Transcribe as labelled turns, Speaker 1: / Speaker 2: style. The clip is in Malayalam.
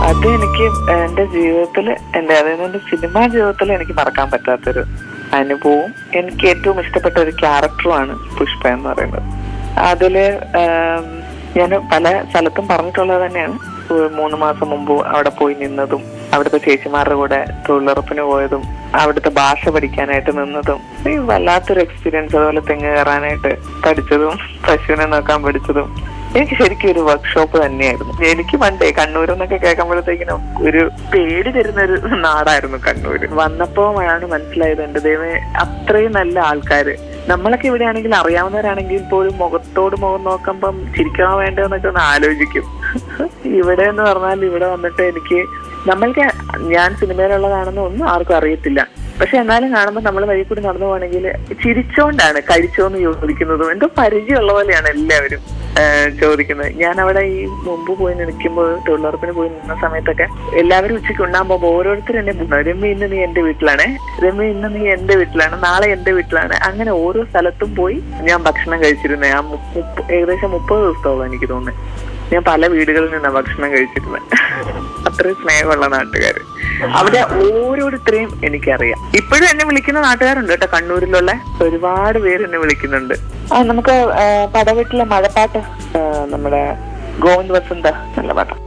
Speaker 1: അത് എനിക്ക് എന്റെ ജീവിതത്തിൽ എന്റെ അതായത് എന്റെ സിനിമാ ജീവിതത്തിൽ എനിക്ക് മറക്കാൻ പറ്റാത്തൊരു അനുഭവവും എനിക്ക് ഏറ്റവും ഇഷ്ടപ്പെട്ട ഒരു ക്യാരക്ടറുമാണ് പുഷ്പ എന്ന് പറയുന്നത് അതില് ഞാൻ പല സ്ഥലത്തും പറഞ്ഞിട്ടുള്ളത് തന്നെയാണ് ഒരു മൂന്ന് മാസം മുമ്പ് അവിടെ പോയി നിന്നതും അവിടുത്തെ ചേച്ചിമാരുടെ കൂടെ തൊഴിലുറപ്പിന് പോയതും അവിടുത്തെ ഭാഷ പഠിക്കാനായിട്ട് നിന്നതും ഈ വല്ലാത്തൊരു എക്സ്പീരിയൻസ് അതുപോലെ തെങ്ങ് കയറാനായിട്ട് പഠിച്ചതും പശുവിനെ നോക്കാൻ പഠിച്ചതും എനിക്ക് ശരിക്കും ഒരു വർക്ക്ഷോപ്പ് തന്നെയായിരുന്നു എനിക്ക് പണ്ടേ കണ്ണൂർ എന്നൊക്കെ കേൾക്കുമ്പോഴത്തേക്കിനും ഒരു പേടി തരുന്ന ഒരു നാടായിരുന്നു കണ്ണൂര് വന്നപ്പോഴാണ് മനസ്സിലായത് എന്റെ ദൈവമേ അത്രയും നല്ല ആൾക്കാര് നമ്മളൊക്കെ ഇവിടെ ആണെങ്കിൽ അറിയാവുന്നവരാണെങ്കിൽ പോലും മുഖത്തോട് മുഖം നോക്കുമ്പം ചിരിക്കാൻ വേണ്ടതെന്നൊക്കെ ഒന്ന് ആലോചിക്കും ഇവിടെ എന്ന് പറഞ്ഞാൽ ഇവിടെ വന്നിട്ട് എനിക്ക് നമ്മൾക്ക് ഞാൻ സിനിമയിലുള്ളതാണെന്ന് ഒന്നും ആർക്കും അറിയത്തില്ല പക്ഷെ എന്നാലും കാണുമ്പോൾ നമ്മൾ വഴി കൂടി നടന്നു പോകണമെങ്കിൽ ചിരിച്ചോണ്ടാണ് കഴിച്ചോന്ന് ചോദിക്കുന്നതും എന്തോ പരിചയമുള്ള പോലെയാണ് എല്ലാവരും ഏഹ് ചോദിക്കുന്നത് ഞാൻ അവിടെ ഈ മുമ്പ് പോയി നിൽക്കുമ്പോൾ തൊഴിലുറപ്പിന് പോയി നിന്ന സമയത്തൊക്കെ എല്ലാവരും ഉച്ചയ്ക്ക് ഉണ്ടാൻ പോകുമ്പോൾ ഓരോരുത്തരും എന്നെ വിളിക്കും. രമ്യ ഇന്ന് നീ എന്റെ വീട്ടിലാണ് രമ്യ ഇന്ന് നീ എന്റെ വീട്ടിലാണ് നാളെ എന്റെ വീട്ടിലാണ് അങ്ങനെ ഓരോ സ്ഥലത്തും പോയി ഞാൻ ഭക്ഷണം കഴിച്ചിരുന്നത് ആ മു- മുപ്പ- ഏകദേശം മുപ്പത് ദിവസത്തോളം എനിക്ക് തോന്നുന്നു ഞാൻ പല വീടുകളിൽ നിന്നാണ് ഭക്ഷണം കഴിച്ചിരുന്നത് അത്രയും സ്നേഹമുള്ള നാട്ടുകാർ അവിടെ ഓരോരുത്തരെയും എനിക്കറിയാം ഇപ്പോഴും എന്നെ വിളിക്കുന്ന നാട്ടുകാരുണ്ട് കേട്ടോ കണ്ണൂരിലുള്ള ഒരുപാട് പേര് എന്നെ വിളിക്കുന്നുണ്ട് ആ നമുക്ക് ആ, പടവീട്ടിലെ മഴപ്പാട്ട് ആ, നമ്മുടെ ഗോവിന്ദ് വസന്ത നല്ല പാട്ടാ